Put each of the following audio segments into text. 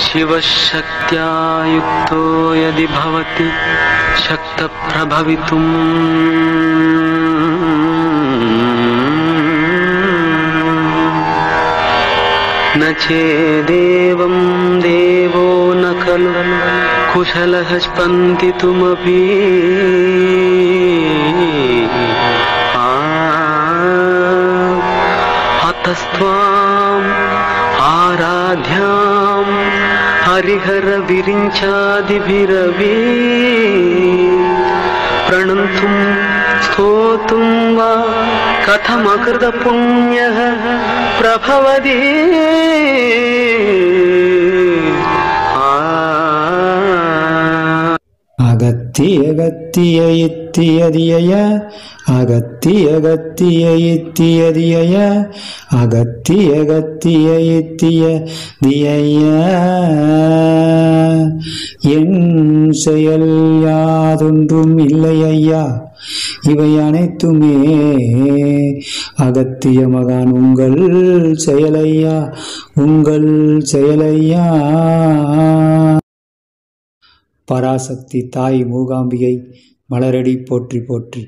शिवशक्त्या युक्तो यदि भवति शक्तप्रभवितुम् न चेदेवं देवो न खलु कुशलः स्पन्दितुमपि आ अतस्त्वाम् आराध्यां हरिहरविरिञ्चादिभिरवि प्रणन्तुं स्तोतुं वा कथमकृतपुण्यः प्रभवति आ அகத்திய கத்திய இத்தியதிய அகத்திய கத்திய இத்தியதிய அகத்திய கத்திய இத்திய திய என் செயல் யாதொன்றும் இல்லை ஐயா இவை அனைத்துமே அகத்திய மகான் உங்கள் செயலையா உங்கள் செயலையா பராசக்தி தாய் மூகாம்பிகை மலரடி போற்றி போற்றி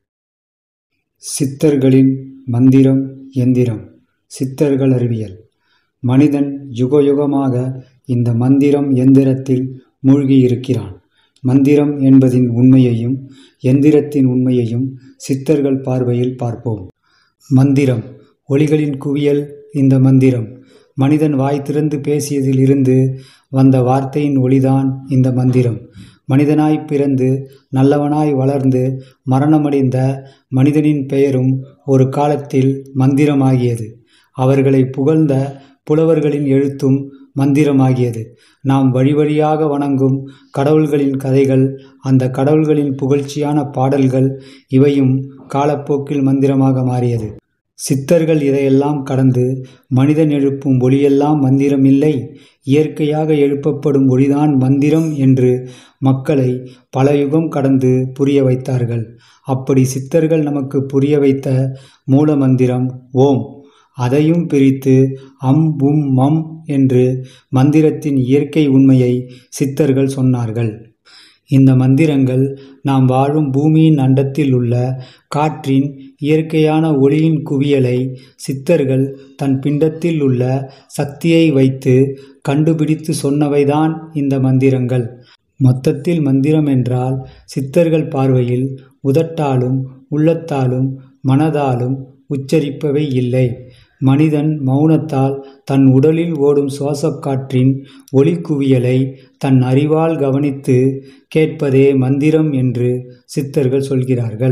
சித்தர்களின் மந்திரம் எந்திரம் சித்தர்கள் அறிவியல் மனிதன் யுகயுகமாக இந்த மந்திரம் எந்திரத்தில் மூழ்கியிருக்கிறான் மந்திரம் என்பதின் உண்மையையும் எந்திரத்தின் உண்மையையும் சித்தர்கள் பார்வையில் பார்ப்போம் மந்திரம் ஒளிகளின் குவியல் இந்த மந்திரம் மனிதன் வாய் திறந்து பேசியதில் இருந்து வந்த வார்த்தையின் ஒளிதான் இந்த மந்திரம் மனிதனாய் பிறந்து நல்லவனாய் வளர்ந்து மரணமடைந்த மனிதனின் பெயரும் ஒரு காலத்தில் மந்திரமாகியது அவர்களை புகழ்ந்த புலவர்களின் எழுத்தும் மந்திரமாகியது நாம் வழி வழியாக வணங்கும் கடவுள்களின் கதைகள் அந்த கடவுள்களின் புகழ்ச்சியான பாடல்கள் இவையும் காலப்போக்கில் மந்திரமாக மாறியது சித்தர்கள் இதையெல்லாம் கடந்து மனிதன் எழுப்பும் ஒளியெல்லாம் மந்திரம் இல்லை இயற்கையாக எழுப்பப்படும் ஒளிதான் மந்திரம் என்று மக்களை பல யுகம் கடந்து புரிய வைத்தார்கள் அப்படி சித்தர்கள் நமக்கு புரிய வைத்த மூல மந்திரம் ஓம் அதையும் பிரித்து அம் உம் மம் என்று மந்திரத்தின் இயற்கை உண்மையை சித்தர்கள் சொன்னார்கள் இந்த மந்திரங்கள் நாம் வாழும் பூமியின் அண்டத்தில் உள்ள காற்றின் இயற்கையான ஒளியின் குவியலை சித்தர்கள் தன் பிண்டத்தில் உள்ள சக்தியை வைத்து கண்டுபிடித்து சொன்னவைதான் இந்த மந்திரங்கள் மொத்தத்தில் மந்திரம் என்றால் சித்தர்கள் பார்வையில் உதட்டாலும் உள்ளத்தாலும் மனதாலும் உச்சரிப்பவை இல்லை மனிதன் மௌனத்தால் தன் உடலில் ஓடும் சுவாசக்காற்றின் ஒளிக்குவியலை தன் அறிவால் கவனித்து கேட்பதே மந்திரம் என்று சித்தர்கள் சொல்கிறார்கள்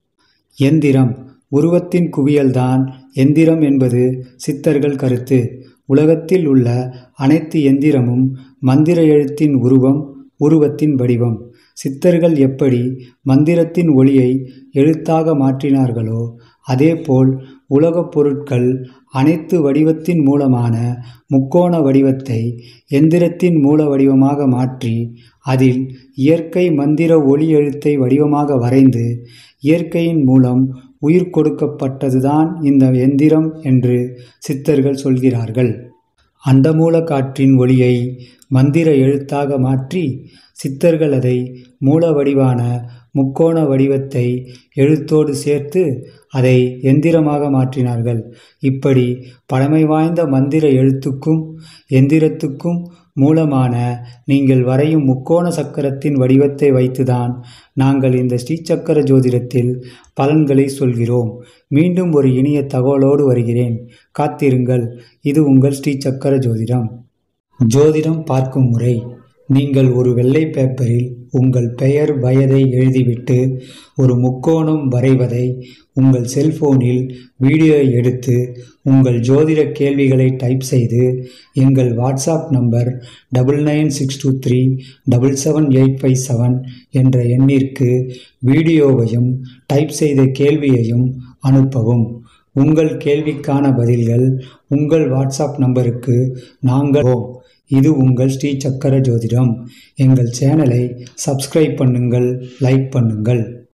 எந்திரம் உருவத்தின் குவியல்தான் எந்திரம் என்பது சித்தர்கள் கருத்து உலகத்தில் உள்ள அனைத்து எந்திரமும் மந்திர எழுத்தின் உருவம் உருவத்தின் வடிவம் சித்தர்கள் எப்படி மந்திரத்தின் ஒளியை எழுத்தாக மாற்றினார்களோ அதேபோல் உலகப் பொருட்கள் அனைத்து வடிவத்தின் மூலமான முக்கோண வடிவத்தை எந்திரத்தின் மூல வடிவமாக மாற்றி அதில் இயற்கை மந்திர ஒளி எழுத்தை வடிவமாக வரைந்து இயற்கையின் மூலம் உயிர் கொடுக்கப்பட்டதுதான் இந்த எந்திரம் என்று சித்தர்கள் சொல்கிறார்கள் அண்டமூல காற்றின் ஒளியை மந்திர எழுத்தாக மாற்றி சித்தர்கள் அதை மூல வடிவான முக்கோண வடிவத்தை எழுத்தோடு சேர்த்து அதை எந்திரமாக மாற்றினார்கள் இப்படி பழமை வாய்ந்த மந்திர எழுத்துக்கும் எந்திரத்துக்கும் மூலமான நீங்கள் வரையும் முக்கோண சக்கரத்தின் வடிவத்தை வைத்துதான் நாங்கள் இந்த ஸ்ரீசக்கர ஜோதிடத்தில் பலன்களை சொல்கிறோம் மீண்டும் ஒரு இனிய தகவலோடு வருகிறேன் காத்திருங்கள் இது உங்கள் ஸ்ரீசக்கர ஜோதிடம் ஜோதிடம் பார்க்கும் முறை நீங்கள் ஒரு வெள்ளை பேப்பரில் உங்கள் பெயர் வயதை எழுதிவிட்டு ஒரு முக்கோணம் வரைவதை உங்கள் செல்போனில் வீடியோ எடுத்து உங்கள் ஜோதிட கேள்விகளை டைப் செய்து எங்கள் WhatsApp number double nine six two three double seven eight five seven என்ற எண்ணிற்கு வீடியோவையும் டைப் செய்த கேள்வியையும் அனுப்பவும் உங்கள் கேள்விக்கான பதில்கள் உங்கள் வாட்ஸ்அப் நம்பருக்கு நாங்கள் இது உங்கள் ஸ்ரீ சக்கர ஜோதிடம் எங்கள் சேனலை சப்ஸ்கிரைப் பண்ணுங்கள் லைக் பண்ணுங்கள்